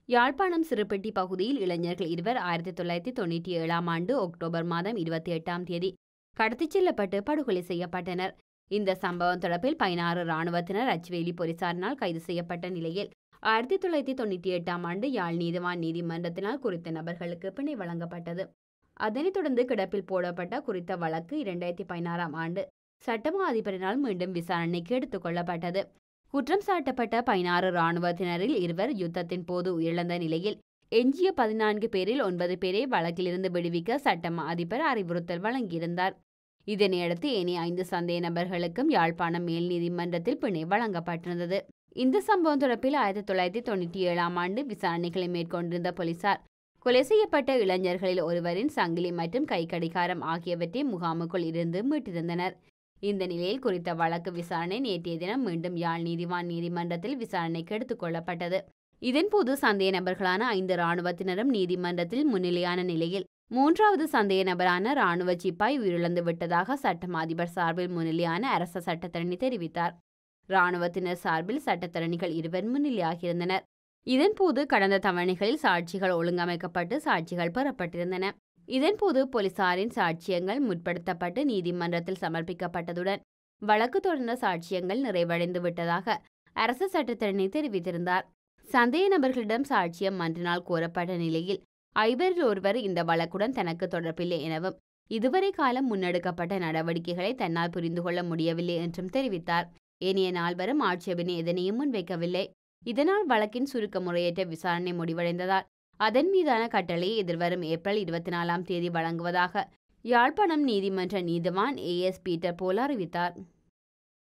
யாழ்ப்பாணம் சிறுபெட்டி பகுதியில் இளைஞர்கள் இருவர் ஆயிரத்தி தொள்ளாயிரத்தி தொண்ணூற்றி ஏழாம் ஆண்டு அக்டோபர் மாதம் இருபத்தி எட்டாம் தேதி கடத்திச் செல்லப்பட்டு படுகொலை செய்யப்பட்டனர் இந்த சம்பவம் தொடர்பில் பதினாறு இராணுவத்தினர் அச்சுவேலி போலீசாரினால் கைது செய்யப்பட்ட நிலையில் ஆயிரத்தி தொள்ளாயிரத்தி தொண்ணூற்றி எட்டாம் ஆண்டு யாழ் நீதிவான் நீதிமன்றத்தினால் குறித்த நபர்களுக்கு பிணை வழங்கப்பட்டது அதனைத் தொடர்ந்து கிடப்பில் போடப்பட்ட குறித்த வழக்கு இரண்டாயிரத்தி பதினாறாம் ஆண்டு சட்டமா அதிபரினால் மீண்டும் விசாரணைக்கு எடுத்துக் கொள்ளப்பட்டது குற்றம் சாட்டப்பட்ட பதினாறு இராணுவத்தினரில் இருவர் யுத்தத்தின் போது உயிரிழந்த நிலையில் எஞ்சிய பதினான்கு பேரில் ஒன்பது பேரை வழக்கிலிருந்து விடுவிக்க சட்டமா அதிபர் அறிவுறுத்தல் வழங்கியிருந்தார் இதனையடுத்து ஏனைய ஐந்து சந்தேக நபர்களுக்கும் யாழ்ப்பாணம் மேல் நீதிமன்றத்தில் பிணை வழங்கப்பட்டிருந்தது இந்த சம்பவம் தொடர்பில் ஆயிரத்தி தொள்ளாயிரத்தி தொண்ணூற்றி ஏழாம் ஆண்டு விசாரணைகளை மேற்கொண்டிருந்த போலீசார் கொலை செய்யப்பட்ட இளைஞர்களில் ஒருவரின் சங்கிலி மற்றும் கைக்கடிகாரம் ஆகியவற்றை முகாமுக்குள் இருந்து மீட்டிருந்தனர் இந்த நிலையில் குறித்த வழக்கு விசாரணை நேற்றைய தினம் மீண்டும் யாழ் நீதிவான் நீதிமன்றத்தில் விசாரணைக்கு எடுத்துக் கொள்ளப்பட்டது இதன்போது சந்தேக நபர்களான ஐந்து இராணுவத்தினரும் நீதிமன்றத்தில் முன்னிலையான நிலையில் மூன்றாவது சந்தேக நபரான இராணுவ சிப்பாய் உயிரிழந்து விட்டதாக சட்டம் அதிபர் சார்பில் முன்னிலையான அரச சட்டத்தரணி தெரிவித்தார் இராணுவத்தினர் சார்பில் சட்டத்தரணிகள் இருவர் முன்னிலையாகியிருந்தனர் இதன்போது கடந்த தவணைகளில் சாட்சிகள் ஒழுங்கமைக்கப்பட்டு சாட்சிகள் பெறப்பட்டிருந்தன இதன்போது போலீசாரின் சாட்சியங்கள் முற்படுத்தப்பட்டு நீதிமன்றத்தில் சமர்ப்பிக்கப்பட்டதுடன் வழக்கு தொடர்ந்த சாட்சியங்கள் நிறைவடைந்து விட்டதாக அரசு சட்டத்தரணி தெரிவித்திருந்தார் சந்தேக நபர்களிடம் சாட்சியம் மன்றினால் கோரப்பட்ட நிலையில் ஐவரில் ஒருவர் இந்த வழக்குடன் தனக்கு தொடர்பில்லை எனவும் இதுவரை காலம் முன்னெடுக்கப்பட்ட நடவடிக்கைகளை தன்னால் புரிந்து கொள்ள முடியவில்லை என்றும் தெரிவித்தார் ஏனைய நால்வரும் ஆட்சேபனை எதனையும் முன்வைக்கவில்லை இதனால் வழக்கின் சுருக்க முறையற்ற விசாரணை முடிவடைந்ததால் அதன் மீதான கட்டளையை எதிர்வரும் ஏப்ரல் இருபத்தி நாலாம் தேதி வழங்குவதாக யாழ்ப்பாணம் நீதிமன்ற நீதிவான் ஏ எஸ் பீட்டர் போல் அறிவித்தார்